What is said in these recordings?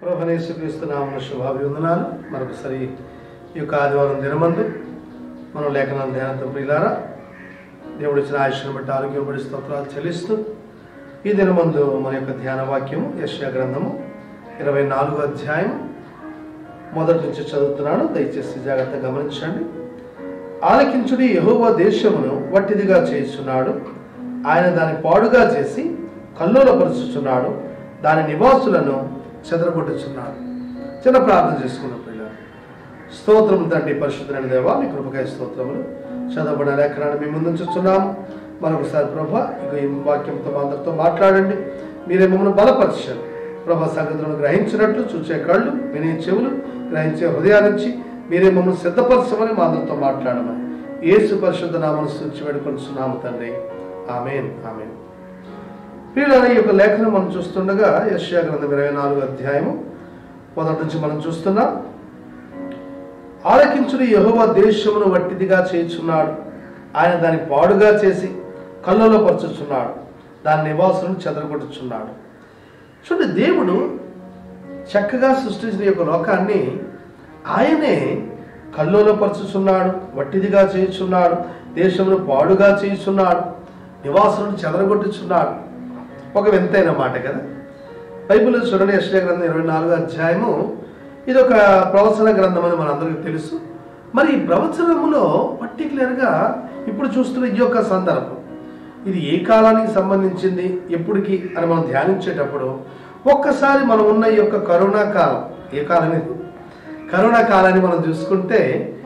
ప్రభనేశ్వరిస్తు నామన శుభాభివందనాలు మరొకసారి ఈ యొక్క ఆదివారం దినమందు మనం లేఖనాలు ధ్యానంతో ప్రియులారా దేవుడు ఇచ్చిన ఆయుష్ను బట్టి ఆరోగ్యం బట్టి స్తోత్రాలు చెల్లిస్తూ ఈ దినమందు మన యొక్క ధ్యాన వాక్యము యశ్యా గ్రంథము ఇరవై నాలుగో అధ్యాయం మొదటి నుంచి చదువుతున్నాను దయచేసి జాగ్రత్తగా గమనించండి ఆలకించుడి యెహోవా దేశమును వట్టిదిగా చేస్తున్నాడు ఆయన దాన్ని పాడుగా చేసి కల్లోలపరుచుచున్నాడు దాని నివాసులను చెదరగొట్టుచున్నాడు చిన్న ప్రార్థన చేసుకున్న పిల్లలు స్తోత్రం తండ్రి పరిశుద్ధమైన దేవా మీ కృపకాయ స్తోత్రములు చదవబడిన లేఖనాన్ని మీ ముందు ఉంచుతున్నాము మరొకసారి ప్రభా ఇక ఈ వాక్యంతో మా అందరితో మాట్లాడండి మీరే మమ్మల్ని బలపరచండి ప్రభా సంగతులను గ్రహించినట్లు చూచే కళ్ళు వినే చెవులు గ్రహించే హృదయాన్నించి మీరే మమ్మల్ని సిద్ధపరచమని మా అందరితో మాట్లాడమని ఏసు పరిశుద్ధ నామను సూచి వేడుకొనిస్తున్నాము తండ్రి ఆమెన్ ఆమెన్ ప్రియులారా ఈ యొక్క లేఖనం మనం చూస్తుండగా యశ్యా గ్రంథం ఇరవై నాలుగు అధ్యాయము మొదటి నుంచి మనం చూస్తున్నాం ఆలకించుడు యహోవ దేశమును వట్టిదిగా చేయుచున్నాడు ఆయన దాన్ని పాడుగా చేసి కళ్ళలో పరచుచున్నాడు దాని నివాసులను చెదరగొట్టుచున్నాడు చూడండి దేవుడు చక్కగా సృష్టించిన ఈ యొక్క లోకాన్ని ఆయనే కల్లోలో పరచుచున్నాడు వట్టిదిగా చేయుచున్నాడు దేశమును పాడుగా చేయుచున్నాడు నివాసులను చెదరగొట్టుచున్నాడు ఒక వింతైన మాట కదా బైబిల్ చూడండి యశ్వ గ్రంథం ఇరవై నాలుగో అధ్యాయము ఇది ఒక ప్రవచన గ్రంథం అని మనందరికీ తెలుసు మరి ఈ ప్రవచనములో పర్టికులర్గా ఇప్పుడు చూస్తున్న ఈ యొక్క సందర్భం ఇది ఏ కాలానికి సంబంధించింది ఎప్పటికి అని మనం ధ్యానించేటప్పుడు ఒక్కసారి మనం ఉన్న ఈ యొక్క కరోనా కాలం ఏ కాలం ఇది కరోనా కాలాన్ని మనం చూసుకుంటే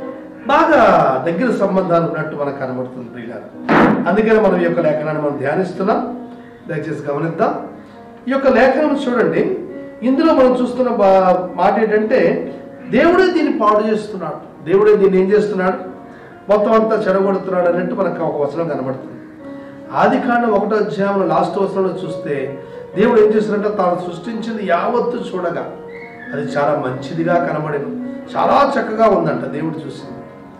బాగా దగ్గర సంబంధాలు ఉన్నట్టు మనకు కనబడుతుంది ప్రియులారా అందుకని మనం ఈ యొక్క లేఖనాన్ని మనం ధ్యానిస్తున్నాం దయచేసి గమనిద్దాం ఈ యొక్క లేఖనం చూడండి ఇందులో మనం చూస్తున్న బా- మాట ఏంటంటే దేవుడే దీన్ని పాడు చేస్తున్నాడు దేవుడే దీన్ని ఏం చేస్తున్నాడు మొత్తం అంతా చెడగొడుతున్నాడు అన్నట్టు మనకు ఒక వచనం కనబడుతుంది ఆది కాండం ఒకటో అధ్యాయంలో లాస్ట్ వచనంలో చూస్తే దేవుడు ఏం చేస్తున్నాడంటే తాను సృష్టించింది యావత్తు చూడగా అది చాలా మంచిదిగా కనబడేను చాలా చక్కగా ఉందంట దేవుడు చూసింది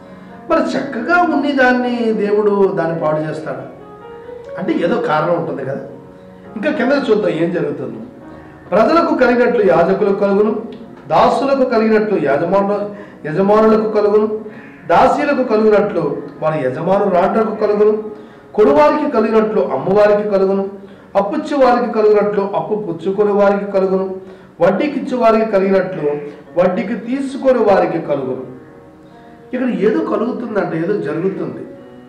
మరి చక్కగా ఉన్ని దాన్ని దేవుడు దాన్ని పాడు చేస్తాడు అంటే ఏదో కారణం ఉంటుంది కదా ఇంకా కింద చూద్దాం ఏం జరుగుతుందో ప్రజలకు కలిగినట్లు యాజకులకు కలుగును దాసులకు కలిగినట్లు యజమాను యజమానులకు కలుగును దాసీలకు కలుగునట్లు వారి యజమాను రాటకు కలుగును కొడువారికి కలిగినట్లు అమ్మవారికి కలుగును అప్పుచ్చి వారికి కలిగినట్లు అప్పు పుచ్చుకొని వారికి కలుగును వడ్డీకి ఇచ్చి వారికి కలిగినట్లు వడ్డీకి తీసుకొని వారికి కలుగును ఇక్కడ ఏదో కలుగుతుందంటే ఏదో జరుగుతుంది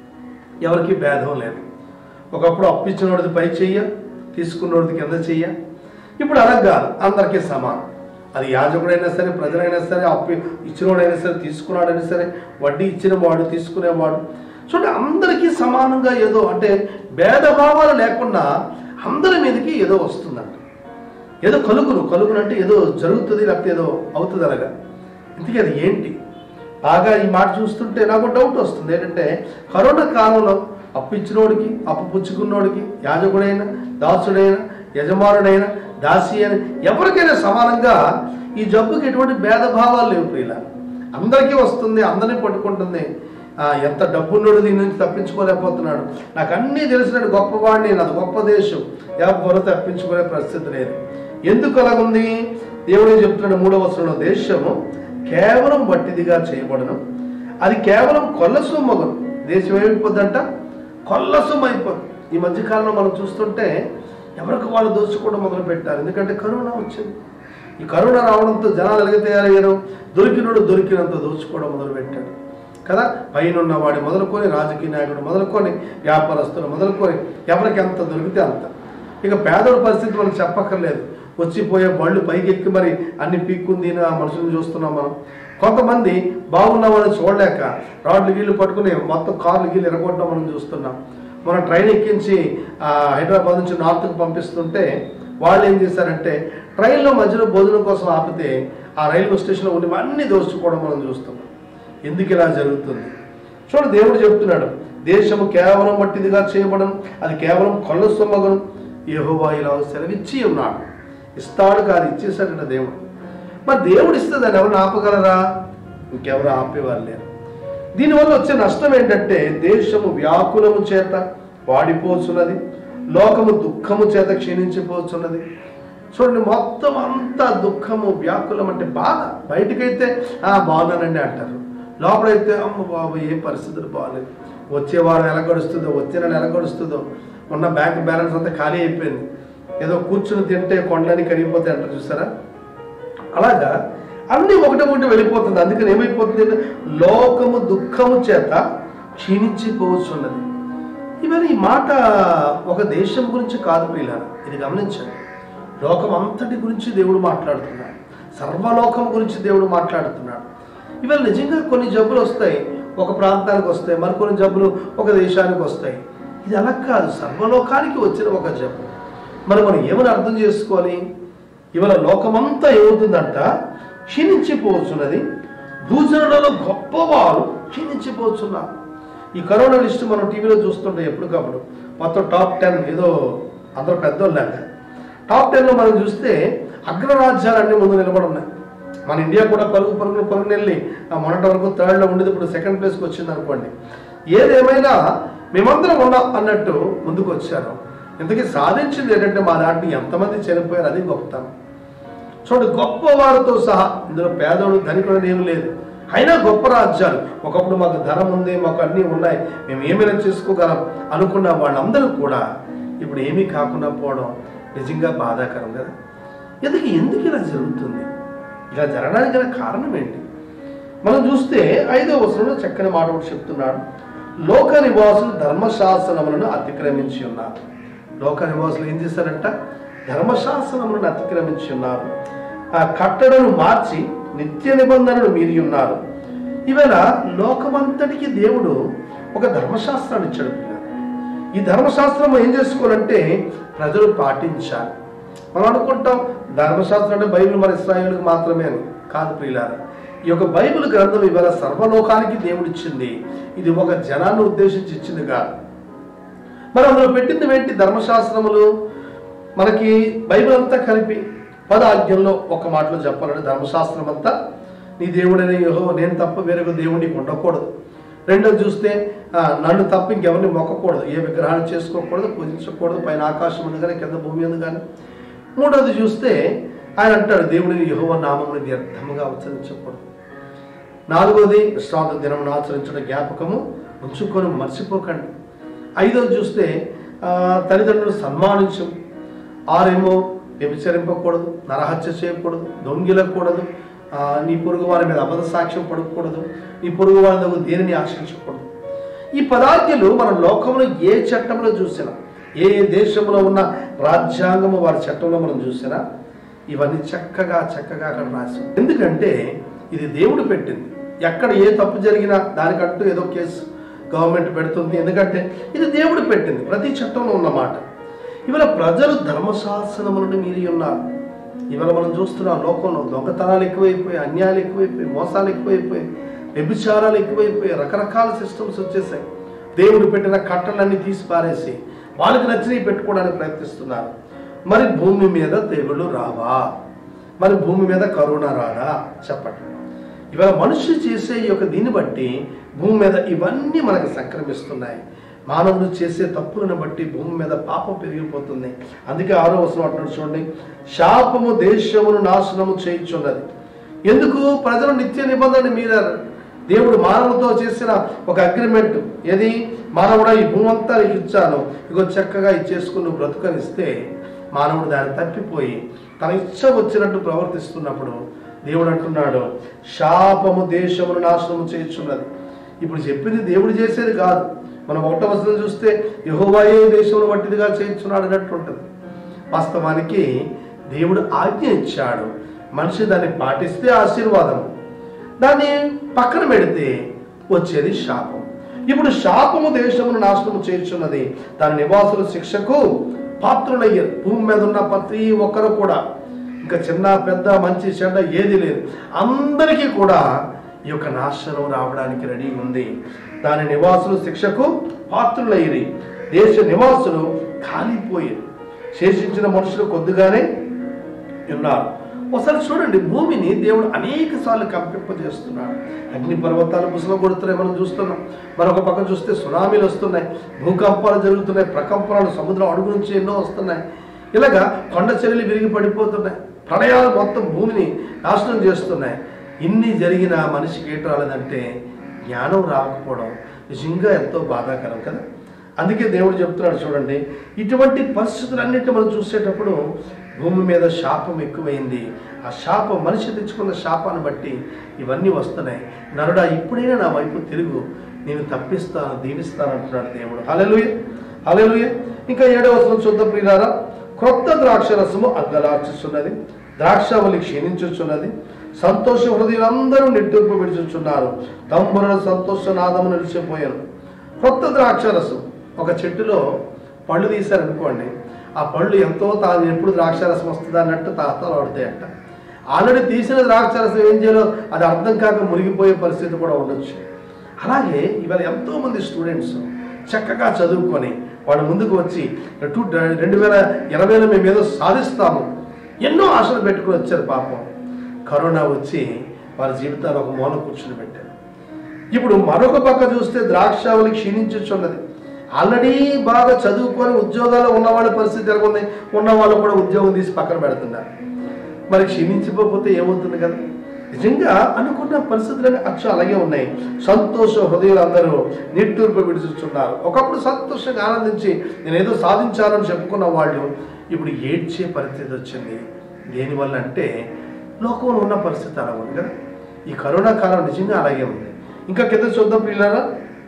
ఎవరికి భేదం లేదు ఒకప్పుడు అప్పిచ్చినోడిది పై చెయ్య తీసుకున్నోడిది కింద చెయ్య ఇప్పుడు అలా కాదు అందరికీ సమానం అది యాజకుడైనా సరే ప్రజలైనా సరే అప్పు ఇచ్చినోడైనా సరే తీసుకున్నాడైనా సరే వడ్డీ ఇచ్చిన వాడు తీసుకునేవాడు చూడండి అందరికీ సమానంగా ఏదో అంటే భేదభావాలు లేకుండా అందరి మీదకి ఏదో వస్తుందంట ఏదో కలుగును కలుగును అంటే ఏదో జరుగుతుంది లేకపోతే ఏదో అవుతుంది అలాగా ఇంతకీ అది ఏంటి బాగా ఈ మాట చూస్తుంటే నాకు డౌట్ వస్తుంది ఏంటంటే కరోనా కాలంలో అప్పు ఇచ్చినోడికి అప్పు పుచ్చుకున్నోడికి యాజకుడైన దాసుడైన యజమానుడైన దాసి అని ఎవరికైనా సమానంగా ఈ జబ్బుకి ఎటువంటి భేదభావాలు లేవు ప్రియుల అందరికీ వస్తుంది అందరినీ పట్టుకుంటుంది ఆ, ఎంత డబ్బున్నోడు దీని నుంచి తప్పించుకోలేకపోతున్నాడు నాకు అన్నీ తెలిసినట్టు గొప్పవాడిని నాది గొప్ప దేశం ఎవరు తప్పించుకునే పరిస్థితి లేదు ఎందుకు అలాగుంది దేవుడు ఏం చెప్తున్నాడు మూడవ వచనంలో దేశము కేవలం వట్టిదిగా చేయబడను అది కేవలం కొల్ల సొమ్మగును దేశం ఏమైపోద్దంట కొల్ల సొమ్ము అయిపోదు ఈ మధ్యకాలంలో మనం చూస్తుంటే ఎవరికి వాళ్ళు దోచుకోవడం మొదలు పెట్టారు ఎందుకంటే కరోనా వచ్చింది ఈ కరోనా రావడంతో జనాలు ఎలాగ తయారయ్యారు దొరికినోడు దొరికినంత దోచుకోవడం మొదలు పెట్టాడు కదా పైన వాడి మొదలుకొని రాజకీయ నాయకుడు మొదలుకొని వ్యాపారస్తులు మొదలుకొని ఎవరికి ఎంత దొరికితే అంత ఇక పేదోడి పరిస్థితి మనకు చెప్పక్కర్లేదు వచ్చిపోయే బళ్ళు పైకి ఎక్కి మరి అన్ని పీక్కుని తిని ఆ మనుషులను చూస్తున్నాం మనం కొంతమంది బాగున్నామని చూడలేక రాడ్లు గీళ్ళు పట్టుకుని మొత్తం కార్లు గీళ్ళు ఎరగొట్టడం మనం చూస్తున్నాం మనం ట్రైన్ ఎక్కించి ఆ, హైదరాబాద్ నుంచి నార్త్కి పంపిస్తుంటే వాళ్ళు ఏం చేశారంటే ట్రైన్లో మధ్యలో భోజనం కోసం ఆపితే ఆ రైల్వే స్టేషన్లో ఉండి అన్ని దోచుకోవడం మనం చూస్తున్నాం ఎందుకు ఇలా జరుగుతుంది చూడు దేవుడు చెప్తున్నాడు దేశము కేవలం మట్టిదిగా చేయబడను అది కేవలం కొల్ల సొమ్మగను యెహోవా ఇలా సెలవిచ్చి ఉన్నాడు ఇస్తాడు కాదు ఇచ్చేసాడట దేవుడు మరి దేవుడు ఇస్తే దాన్ని ఎవరు ఆపగలరా ఇంకెవరు ఆపేవారు లేరు దీనివల్ల వచ్చే నష్టం ఏంటంటే దేశము వ్యాకులము చేత వాడిపోచున్నది లోకము దుఃఖము చేత క్షీణించిపోతున్నది చూడండి మొత్తం అంతా దుఃఖము వ్యాకులం అంటే బాధ బయటకైతే ఆ బాగున్నానండి అంటారు లోపలైతే అమ్మ బాబు ఏ పరిస్థితులు బాగాలేదు వచ్చే వారం ఎలా గడుస్తుందో వచ్చే నెల ఎలా గడుస్తుందో ఉన్న బ్యాంక్ బ్యాలెన్స్ అంతా ఖాళీ అయిపోయింది ఏదో కూర్చుని తింటే కొండలని కరిగిపోతాయి అంటారు చూసారా అలాగా అన్ని ఒకటి ఒకటి వెళ్ళిపోతుంది అందుకని ఏమైపోతుంది లోకము దుఃఖము చేత క్షీణించిపోవచ్చున్నది ఇవాళ ఈ మాట ఒక దేశం గురించి కాదు ప్రియులారా ఇది గమనించండి లోకం అంతటి గురించి దేవుడు మాట్లాడుతున్నాడు సర్వలోకం గురించి దేవుడు మాట్లాడుతున్నాడు ఇవాళ నిజంగా కొన్ని జబ్బులు వస్తాయి ఒక ప్రాంతానికి వస్తాయి మరికొన్ని జబ్బులు ఒక దేశానికి వస్తాయి ఇది అలా కాదు సర్వలోకానికి వచ్చిన ఒక జబ్బు మరి మనం ఏమని అర్థం చేసుకోవాలి ఇవాళ లోకమంతా ఏమవుతుందంట క్షీణించిపోవచ్చున్నది భూజనులలో గొప్పవారు క్షీణించిపోతున్నారు ఈ కరోనా లిస్ట్ మనం టీవీలో చూస్తుంటాం ఎప్పటికప్పుడు మొత్తం టాప్ టెన్ ఏదో అందరూ పెద్దోళ్ళంట టాప్ టెన్లో మనం చూస్తే అగ్రరాజ్యాలన్నీ ముందు నిలబడి ఉన్నాయి మన ఇండియా కూడా పరుగు పరుగులు పరుగులు వెళ్ళి ఆ మొన్నటి వరకు థర్డ్లో ఉండేది ఇప్పుడు సెకండ్ ప్లేస్కి వచ్చింది అనుకోండి ఏదేమైనా మేమందరం ఉన్నాం అన్నట్టు ముందుకు వచ్చారు ఇంతకీ సాధించింది ఏంటంటే మా దాంట్లో ఎంతమంది చనిపోయారు అది గొప్పతనం చూడండి గొప్ప వారితో సహా ఇందులో పేదోడు ధనికుడు ఏమి లేదు అయినా గొప్ప రాజ్యాలు ఒకప్పుడు మాకు ధనం ఉంది మాకు అన్నీ ఉన్నాయి మేము ఏమైనా చేసుకోగలం అనుకున్న వాళ్ళందరూ కూడా ఇప్పుడు ఏమీ కాకుండా పోవడం నిజంగా బాధాకరం కదా ఎందుకు ఎందుకు ఇలా జరుగుతుంది ఇలా జరగడానికి గల కారణం ఏంటి మనం చూస్తే ఐదో వచనంలో చక్కని మాట ఒకటి చెప్తున్నాడు లోక నివాసులు ధర్మశాసనములను అతిక్రమించి ఉన్నారు లోక నివాసులు ఏం చేశారంట ధర్మశాసనములను అతిక్రమించి ఉన్నారు ఆ కట్టడను మార్చి నిత్య నిబంధనలు మీరి ఉన్నారు ఇవాళ లోకమంతటికి దేవుడు ఒక ధర్మశాస్త్రాన్ని ఇచ్చాడు పిల్లలు. ఈ ధర్మశాస్త్రం ఏం చేసుకోవాలంటే ప్రజలు పాటించాలి మనం అనుకుంటాం ధర్మశాస్త్రం అంటే బైబిల్ మన ఇస్రాయేల్కి మాత్రమే అని కాదు ప్రియులారా ఈ యొక్క బైబిల్ గ్రంథం ఇవాళ సర్వలోకానికి దేవుడు ఇచ్చింది ఇది ఒక జనాన్ని ఉద్దేశించి ఇచ్చింది కాదు మరి అందులో పెట్టింది ఏంటి ధర్మశాస్త్రములు మనకి బైబిల్ అంతా కలిపి పద ఆజ్ఞల్లో ఒక మాటలో చెప్పాలంటే ధర్మశాస్త్రం అంతా నీ దేవుడైన యహో నేను తప్ప వేరొక దేవుడు నీకు ఉండకూడదు రెండోది చూస్తే ఆ, నన్ను తప్ప ఇంకెవరిని మొక్కకూడదు ఏ విగ్రహాన్ని చేసుకోకూడదు పూజించకూడదు పైన ఆకాశం ఉంది కానీ కింద భూమి ఉంది కానీ మూడోది చూస్తే ఆయన అంటాడు దేవుడిని యహోవ నామముని వ్యర్థముగా ఉచ్చరించకూడదు నాలుగోది విశ్రాంత దినం ఆచరించడం జ్ఞాపకము ఉంచుకొని మర్చిపోకండి ఐదోది చూస్తే ఆ, తల్లిదండ్రులు సన్మానించు ఆరేమో వ్యభిచరింపకూడదు నరహత్య చేయకూడదు దొంగిలకూడదు ఆ, నీ పొరుగు వారి మీద అబద్ధ సాక్ష్యం పడకూడదు నీ పొరుగు వారి దగ్గర దేనిని ఆశించకూడదు ఈ పదార్థాలు మన లోకంలో ఏ చట్టంలో చూసినా ఏ ఏ దేశంలో ఉన్న రాజ్యాంగము వారి చట్టంలో మనం చూసినా ఇవన్నీ చక్కగా చక్కగా అక్కడ రాసి ఎందుకంటే ఇది దేవుడు పెట్టింది ఎక్కడ ఏ తప్పు జరిగినా దానికంటూ ఏదో కేసు గవర్నమెంట్ పెడుతుంది ఎందుకంటే ఇది దేవుడు పెట్టింది ప్రతి చట్టంలో ఉన్నమాట ఇవాళ ప్రజలు ధర్మశాసనములను మీరి ఉన్నారు ఇవాళ మనం చూస్తున్నాం లోకంలో దొంగతనాలు ఎక్కువైపోయి అన్యాయాలు ఎక్కువైపోయి మోసాలు ఎక్కువైపోయి వ్యభిచారాలు ఎక్కువైపోయి రకరకాల సిస్టమ్స్ వచ్చేసాయి దేవుడు పెట్టిన కట్టలన్నీ తీసి పారేసి వాళ్ళకి నచ్చినవి పెట్టుకోవడానికి ప్రయత్నిస్తున్నారు మరి భూమి మీద తెగులు రావా మరి భూమి మీద కరోనా రాదా చెప్పండి ఇవాళ మనుషులు చేసే ఈ యొక్క దీన్ని బట్టి భూమి మీద ఇవన్నీ మనకు సంక్రమిస్తున్నాయి మానవుడు చేసే తప్పులను బట్టి భూమి మీద పాపం పెరిగిపోతుంది అందుకే ఆరో వచనం అంటున్నాడు చూడండి శాపము దేశమును నాశనము చేయించున్నది ఎందుకు ప్రజలు నిత్య నిబంధన మీరారు దేవుడు మానవులతో చేసిన ఒక అగ్రిమెంట్ ఏది మానవుడా ఈ భూమి అంతా నీకు ఇచ్చాను ఇగో చక్కగా ఇచ్చేసుకుని నువ్వు బ్రతుకనిస్తే మానవుడు దాన్ని తప్పిపోయి తన ఇచ్చ వచ్చినట్టు ప్రవర్తిస్తున్నప్పుడు దేవుడు అంటున్నాడు శాపము దేశమును నాశనము చేయించున్నది ఇప్పుడు చెప్పింది దేవుడు చేసేది కాదు మనం ఒకటో వచనం చూస్తే యహోవాయే దేశమును వట్టిదిగా చేయించున్నాడు అన్నట్టు ఉంటుంది వాస్తవానికి దేవుడు ఆజ్ఞ ఇచ్చాడు మనిషి దాన్ని పాటిస్తే ఆశీర్వాదం దాన్ని పక్కన పెడితే వచ్చేది శాపం ఇప్పుడు శాపము దేశమును నాశనము చేర్చున్నది దాని నివాసుల శిక్షకు పాత్రులయ్యారు భూమి మీద ఉన్న ప్రతి ఒక్కరు కూడా ఇంకా చిన్న పెద్ద మంచి చెడ్డ ఏది లేదు అందరికీ కూడా ఈ యొక్క నాశనం రావడానికి రెడీ ఉంది దాని నివాసులు శిక్షకు పాత్రులయ్యి దేశ నివాసులు కాలిపోయారు శేషించిన మనుషులు కొద్దిగానే ఉన్నారు ఒకసారి చూడండి భూమిని దేవుడు అనేక సార్లు కంపింపజేస్తున్నాడు అగ్ని పర్వతాలు ముసలు కొడుతున్నాయి మనం చూస్తున్నాం మరొక పక్క చూస్తే సునామీలు వస్తున్నాయి భూకంపాలు జరుగుతున్నాయి ప్రకంపనలు సముద్రం అడుగు నుంచి ఎన్నో వస్తున్నాయి ఇలాగా కొండ చెరువులు విరిగి పడిపోతున్నాయి ప్రళయాలు మొత్తం భూమిని నాశనం చేస్తున్నాయి ఇన్ని జరిగిన మనిషికి ఏం రాలేదంటే జ్ఞానం రాకపోవడం నిజంగా ఎంతో బాధాకరం కదా అందుకే దేవుడు చెప్తున్నాడు చూడండి ఇటువంటి పరిస్థితులన్నిటి మనం చూసేటప్పుడు భూమి మీద శాపం ఎక్కువైంది ఆ శాపం మనిషి తెచ్చుకున్న శాపాన్ని బట్టి ఇవన్నీ వస్తున్నాయి నరుడా ఇప్పుడైనా నా వైపు తిరుగు నేను తప్పిస్తాను దీవిస్తాను అంటున్నాడు దేవుడు హలెలుయ హలెలుయ ఇంకా ఏడవ వచనం చూద్దాం ప్రియులారా క్రొత్త ద్రాక్ష రసము అగ్గలార్చుచున్నది ద్రాక్షావళి క్షీణించుచున్నది సంతోష హృదయులందరూ నిట్టూర్పు విడుచుచున్నారు తంబురుల సంతోష నాదము నిలిచిపోయాను కొత్త ద్రాక్ష రసం ఒక చెట్టులో పళ్ళు తీశారనుకోండి ఆ పళ్ళు ఎంతో తాను ఎప్పుడు ద్రాక్ష రసం వస్తుందా అన్నట్టు తాతలు పడతాయట ఆల్రెడీ తీసిన ద్రాక్ష రసం ఏం చేయాలో అది అర్థం కాక మునిగిపోయే పరిస్థితి కూడా ఉండొచ్చు అలాగే ఇవాళ ఎంతో మంది స్టూడెంట్స్ చక్కగా చదువుకొని వాళ్ళు ముందుకు వచ్చి టూ రెండు వేల ఇరవైలో మేము ఏదో సాధిస్తాము ఎన్నో ఆశలు పెట్టుకుని వచ్చారు పాపం కరోనా వచ్చి వారి జీవితాలు ఒక మూల కూర్చుని పెట్టారు ఇప్పుడు మరొక పక్క చూస్తే ద్రాక్షావళి క్షీణించుచున్నది ఆల్రెడీ బాగా చదువుకొని ఉద్యోగాలు ఉన్న వాళ్ళ పరిస్థితి ఎలా ఉంది ఉన్న వాళ్ళు కూడా ఉద్యోగం తీసి పక్కన పెడుతున్నారు మరి క్షీణించిపోతే ఏమవుతుంది కదా నిజంగా అనుకున్న పరిస్థితులన్నీ అచ్చు అలాగే ఉన్నాయి సంతోష హృదయాలు అందరూ నిట్టూర్పు విడుచుతున్నారు ఒకప్పుడు సంతోషంగా ఆనందించి నేను ఏదో సాధించాలని చెప్పుకున్న వాళ్ళు ఇప్పుడు ఏడ్చే పరిస్థితి వచ్చింది దేనివల్ల అంటే లోకంలో ఉన్న పరిస్థితి అలా ఉంది కదా ఈ కరోనా కాలం నిజంగా అలాగే ఉంది ఇంకా కింద చూద్దాం పిల్లరా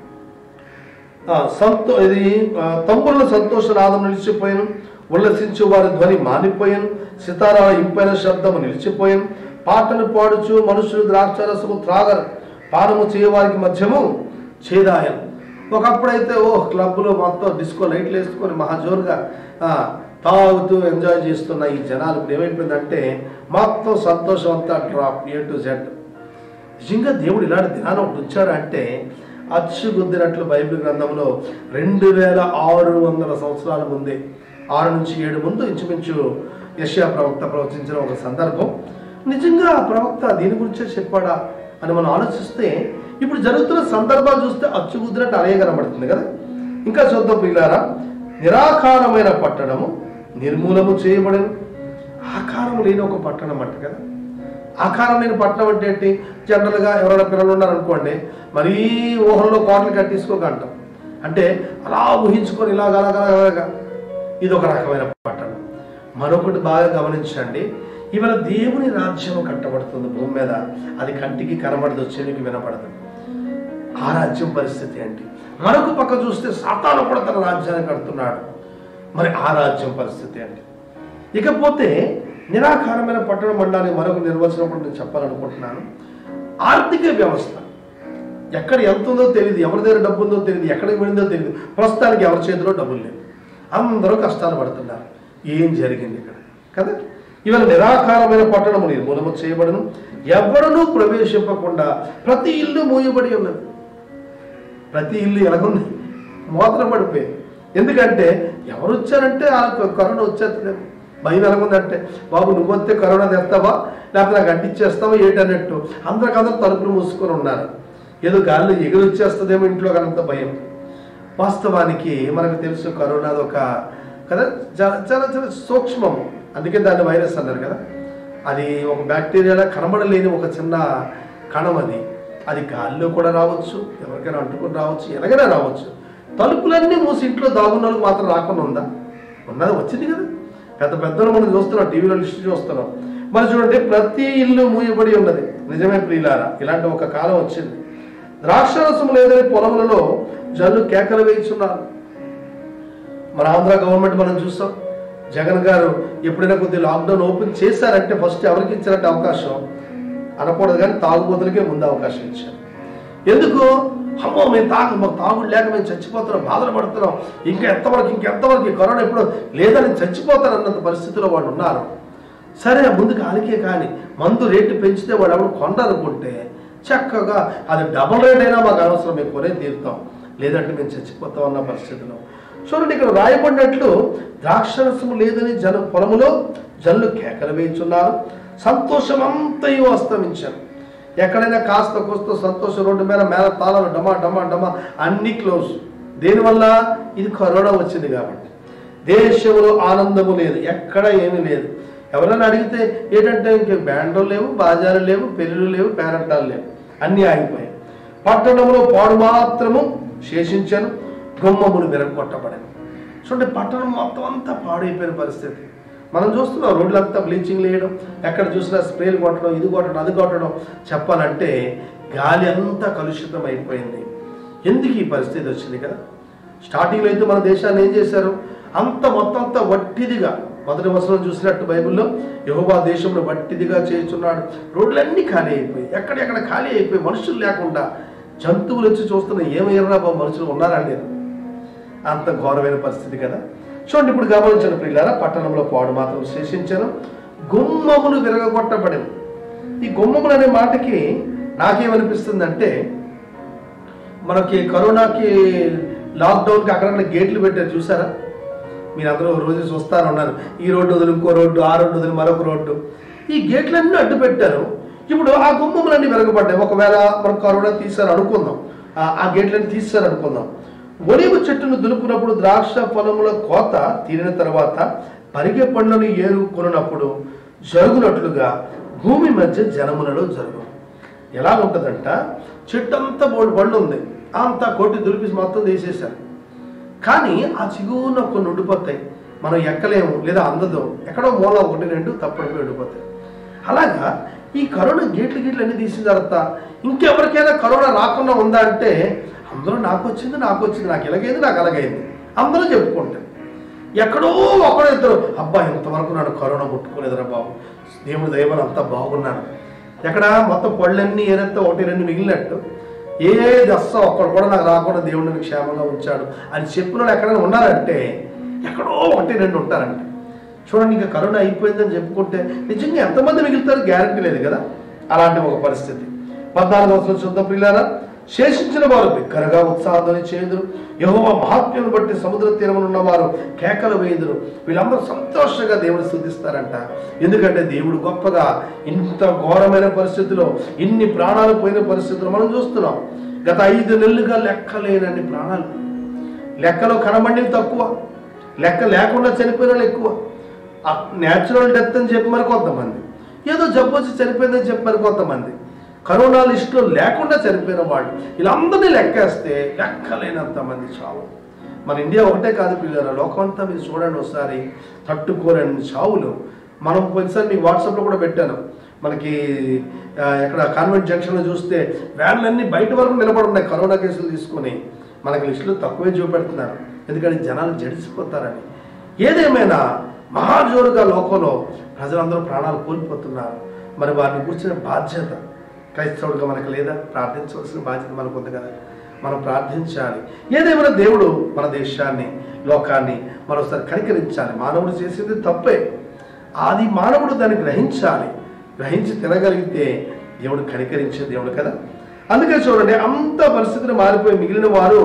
ఆ, సంతో ఇది ఆ, తంబుల సంతోష నాదం నిలిచిపోయాను ఉల్లసించు వారి ధ్వని మానిపోయాను సితారాల ఇంపైన శబ్దము నిలిచిపోయాను పాటలు పాడుచు మనుషులు ద్రాక్షరసము త్రాగరు పానము చేయవారికి మధ్యము చేదాయం ఒకప్పుడైతే ఓ క్లబ్లో మొత్తం డిస్కో లైట్లు వేసుకొని మహాజోరుగా ఆ, తాగుతూ ఎంజాయ్ చేస్తున్న ఈ జనాలు ఇప్పుడు ఏమైపోయిందంటే మొత్తం సంతోషం అంతా డ్రాప్ ఏ టు జెడ్ నిజంగా దేవుడు ఇలాంటి దినాన్ని ఒకటి ఉంచాడు అంటే అచ్చుగుద్దినట్లు బైబిల్ గ్రంథంలో రెండు వేల ఆరు వందల సంవత్సరాల ముందే ఆరు నుంచి ఏడు ముందు ఇంచుమించు యష్యా ప్రవక్త ప్రవచించిన ఒక సందర్భం నిజంగా ఆ ప్రవక్త దీని గురించే చెప్పాడా అని మనం ఆలోచిస్తే ఇప్పుడు జరుగుతున్న సందర్భాలు చూస్తే అచ్చుగుద్దినట్టు అలాగే కనబడుతుంది కదా ఇంకా చూద్దాం పిల్లారా నిరాకారమైన పట్టణము నిర్మూలము చేయబడను ఆకారం లేని ఒక పట్టణం అంట కదా ఆకారం లేని పట్టణం అంటే ఏంటి జనరల్గా ఎవరైనా పిల్లలు ఉన్నారనుకోండి మరీ ఊహల్లో కోటలు కట్టేసుకోక అంటాం అంటే అలా ఊహించుకొని ఇలాగ అలాగ అలాగా ఇది ఒక రకమైన పట్టణం మరొకటి బాగా గమనించండి ఇవాళ దేవుని రాజ్యం కట్టబడుతుంది భూమి మీద అది కంటికి కనబడదు చెవికి వినపడదు ఆ రాజ్యం పరిస్థితి ఏంటి మరొక పక్క చూస్తే సాతాను కూడా తన రాజ్యాన్ని కడుతున్నాడు మరి ఆ రాజ్యం పరిస్థితి ఏంటి ఇకపోతే నిరాకారమైన పట్టణ మండలానికి మరొక నిర్వచనం కూడా నేను చెప్పాలనుకుంటున్నాను ఆర్థిక వ్యవస్థ ఎక్కడ ఎంత ఉందో తెలియదు ఎవరి దగ్గర డబ్బు ఉందో తెలియదు ఎక్కడికి వెళ్ళిందో తెలియదు ప్రస్తుతానికి ఎవరి చేతిలో డబ్బులు లేవు అందరూ కష్టాలు పడుతున్నారు ఏం జరిగింది ఇక్కడ కదా ఇవాళ నిరాకారమైన పట్టణము నిర్మూలన చేయబడను ఎవరునూ ప్రవేశింపకుండా ప్రతి ఇల్లు మూయబడి ఉన్నది ప్రతి ఇల్లు ఎలాగుంది మూతలు పడిపోయాయి ఎందుకంటే ఎవరు వచ్చారంటే ఆ కరోనా వచ్చేస్తుందేమో భయం ఎలాగుందంటే బాబు నువ్వు వస్తే కరోనా తెస్తావా లేకపోతే నాకు అంటించేస్తావా ఏంటన్నట్టు అందరికందరూ తలుపులు మూసుకొని ఉన్నారు ఏదో గాల్లో ఎగురు వచ్చేస్తుందేమో ఇంట్లో కనంత భయం వాస్తవానికి మనకు తెలుసు కరోనా ఒక కదా చాలా చాలా చాలా సూక్ష్మము అందుకే దాన్ని వైరస్ అన్నారు కదా అది ఒక బ్యాక్టీరియాలా కనబడలేని ఒక చిన్న కణం అది అది గాల్లో కూడా రావచ్చు ఎవరికైనా అంటుకొని రావచ్చు ఎలాగైనా రావచ్చు తలుపులన్నీ మూసి ఇంట్లో దాగున్న వాళ్ళకి మాత్రం రాకుండా ఉందా ఉన్నది వచ్చింది కదా పెద్ద పెద్దలు మనం చూస్తున్నాం టీవీలో లిస్ట్ చూస్తున్నాం మరి చూడండి ప్రతి ఇల్లు మూయబడి ఉన్నది నిజమే ప్రియులారా ఇలాంటి ఒక కాలం వచ్చింది ద్రాక్షరసం లేదని పొలములలో జల్లు కేకలు వేయిస్తున్నారు మన ఆంధ్ర గవర్నమెంట్ మనం చూస్తాం జగన్ గారు ఎప్పుడైనా కొద్దిగా లాక్డౌన్ ఓపెన్ చేశారంటే ఫస్ట్ ఎవరికి ఇచ్చినట్టు అవకాశం అనకూడదు కానీ తాగుబోతులకే ముందు అవకాశం ఇచ్చారు ఎందుకు అమ్మో మేము తాగు మాకు తాగుడు లేక మేము చచ్చిపోతున్నాం బాధలు పడుతున్నాం ఇంకా ఎంతవరకు ఇంకెంతవరకు ఈ కరోనా ఎప్పుడు లేదని చచ్చిపోతారు అన్నంత పరిస్థితిలో వాళ్ళు ఉన్నారు సరే ముందుకు అలికే కానీ మందు రేటు పెంచితే వాళ్ళు ఎవరు కొనరనుకుంటే చక్కగా అది డబుల్ రేట్ అయినా మాకు అనవసరం మేము కొనే తీరుతాం లేదంటే మేము చచ్చిపోతాం అన్న పరిస్థితిలో చూడండి ఇక్కడ రాయబడినట్లు ద్రాక్షరసము లేదని జన పొలములో జల్లు కేకలు వేయించున్నారు సంతోషమంతయు అస్తమించారు ఎక్కడైనా కాస్త కోస్త సంతోషం రోడ్డు మీద మేల తాళాలు డమా డమా డమా అన్ని క్లోజ్ దేనివల్ల ఇది కరోనా వచ్చింది కాబట్టి దేశంలో ఆనందము లేదు ఎక్కడ ఏమీ లేదు ఎవరైనా అడిగితే ఏంటంటే ఇంక బ్యాండ్లు లేవు బాజాలు లేవు పెళ్ళిళ్ళు లేవు పేరంటాలు లేవు అన్నీ ఆగిపోయాయి పట్టణంలో పాడు మాత్రము శేషించాను గుమ్మములు విరగొట్టబడాను చూడండి పట్టణం మొత్తం అంతా పాడైపోయిన పరిస్థితి మనం చూస్తున్నాం రోడ్లంతా బ్లీచింగ్ వేయడం ఎక్కడ చూసినా స్ప్రేలు కొట్టడం ఇది కొట్టడం అది కొట్టడం చెప్పాలంటే గాలి అంతా కలుషితం అయిపోయింది ఎందుకు ఈ పరిస్థితి వచ్చింది కదా స్టార్టింగ్లో అయితే మన దేశాన్ని ఏం చేశారు అంత మొత్తం అంతా వట్టిదిగా మొదటి వసనం చూసినట్టు బైబిల్లో యహోవా దేశంలో వట్టిదిగా చేస్తున్నాడు రోడ్లన్నీ ఖాళీ అయిపోయి ఎక్కడెక్కడ ఖాళీ అయిపోయి మనుషులు లేకుండా జంతువులు వచ్చి చూస్తున్న ఏమయ్యారా బాబు మనుషులు ఉన్నారా లేదు అంత ఘోరమైన పరిస్థితి కదా చూడండి ఇప్పుడు గమనించిన పిల్లారా పట్టణంలో పాడు మాత్రం శేషించాను గుమ్మములు విరగొట్టబడింది ఈ గుమ్మములు అనే మాటకి నాకేమనిపిస్తుందంటే మనకి కరోనాకి లాక్డౌన్కి అక్కడక్కడ గేట్లు పెట్టారు చూసారా మీరు అందరూ రోజు చూస్తారు ఉన్నారు ఈ రోడ్డు వదిలి ఇంకో రోడ్డు ఆ రోడ్డు వదిలి మరొక రోడ్డు ఈ గేట్లన్నీ అడ్డు పెట్టారు ఇప్పుడు ఆ గుమ్మములన్నీ వెరగబడ్డాయి ఒకవేళ మనం కరోనా తీసారు అనుకుందాం ఆ- ఆ గేట్లన్నీ తీసారు అనుకుందాం ఒలివ చెట్టును దులుపునప్పుడు ద్రాక్ష ఫలముల కోత తీరిన తర్వాత పరిగె పండ్లను ఏరుకొనున్నప్పుడు జరుగునట్లుగా భూమి మధ్య జనములలో జరుగు ఎలా ఉంటుందంట చెట్టు అంతా బోడు పళ్ళు ఉంది అంతా కొట్టి దులిపి మొత్తం తీసేశారు కానీ ఆ చిగురున కొన్ని ఉండిపోతాయి మనం ఎక్కలేము లేదా అందదు ఎక్కడో మూల ఒకటి రెండు తప్పడిపోయి ఉండిపోతాయి అలాగా ఈ కరోనా గేట్లు గేట్లు అన్ని తీసిన తర్వాత ఇంకెవరికైనా కరోనా రాకుండా ఉందా అంటే అందరూ నాకు వచ్చింది నాకు వచ్చింది నాకు ఇలాగైంది నాకు అలాగైంది అందరూ చెప్పుకుంటారు ఎక్కడో ఒకడో ఇద్దరు అబ్బా ఇంతవరకు నన్ను కరోనా ముట్టుకోలేదురా బాబు దేవుడి దైవం అంతా బాగున్నాను ఎక్కడ మొత్తం పళ్ళన్నీ ఏదంతా ఒకటి రెండు మిగిలినట్టు ఏది అస్స ఒక్కడు కూడా నాకు రాకుండా దేవుడిని క్షేమంగా ఉంచాడు అని చెప్పిన వాళ్ళు ఎక్కడైనా ఉన్నారంటే ఎక్కడో ఒకటి రెండు ఉంటారంట చూడండి ఇంకా కరోనా అయిపోయిందని చెప్పుకుంటే నిజంగా ఎంతమంది మిగులుతారు గ్యారంటీ లేదు కదా అలాంటి ఒక పరిస్థితి పద్నాలుగు సంవత్సరం చూద్దాం పిల్లారా శేషించిన వారు బిక్కరగా ఉత్సాహాన్ని చేదురు యహోవ మహాత్మ్యం బట్టి సముద్ర తీరమున ఉన్నవారు కేకలు వేయుదురు వీళ్ళందరూ సంతోషంగా దేవుడు స్థుతిస్తారంట ఎందుకంటే దేవుడు గొప్పగా ఇంత ఘోరమైన పరిస్థితిలో ఇన్ని ప్రాణాలు పోయిన పరిస్థితులు మనం చూస్తున్నాం గత ఐదు నెలలుగా లెక్కలేనన్ని ప్రాణాలు లెక్కలో కనబడినవి తక్కువ లెక్క లేకుండా చనిపోయిన వాళ్ళు ఎక్కువ న్యాచురల్ డెత్ అని చెప్పి మరి కొంతమంది ఏదో జబ్బు వచ్చి చనిపోయిందని చెప్పి మరి కొంతమంది కరోనా లిస్టులో లేకుండా చనిపోయిన వాళ్ళు వీళ్ళందరినీ లెక్కేస్తే లెక్కలేనంత మంది చావు మన ఇండియా ఒకటే కాదు పిల్లల లోకం అంతా మీరు చూడండి ఒకసారి తట్టుకోలేని చావులు మనం పోయినసారి మీకు వాట్సాప్లో కూడా పెట్టాను మనకి ఆ, ఎక్కడ కాన్వెంట్ జంక్షన్లో చూస్తే వ్యాన్లన్నీ బయట వరకు నిలబడి ఉన్నాయి కరోనా కేసులు తీసుకొని మనకి లిస్టులో తక్కువే చూపెడుతున్నారు ఎందుకంటే జనాలు జడిసిపోతారని ఏదేమైనా మహాజోరుగా లోకంలో ప్రజలందరూ ప్రాణాలు కోల్పోతున్నారు మరి వారిని కూర్చున్న బాధ్యత క్రైస్తవుడిగా మనకు లేదా ప్రార్థించవలసిన బాధ్యత మనకు ఉంది కదా మనం ప్రార్థించాలి ఏదేమైనా దేవుడు మన దేశాన్ని లోకాన్ని మరోసారి కనికరించాలి మానవుడు చేసేది తప్పే అది మానవుడు దాన్ని గ్రహించాలి గ్రహించి తినగలిగితే దేవుడు కనికరించే దేవుడు కదా అందుకే చూడండి అంత పరిస్థితులు మారిపోయి మిగిలిన వారు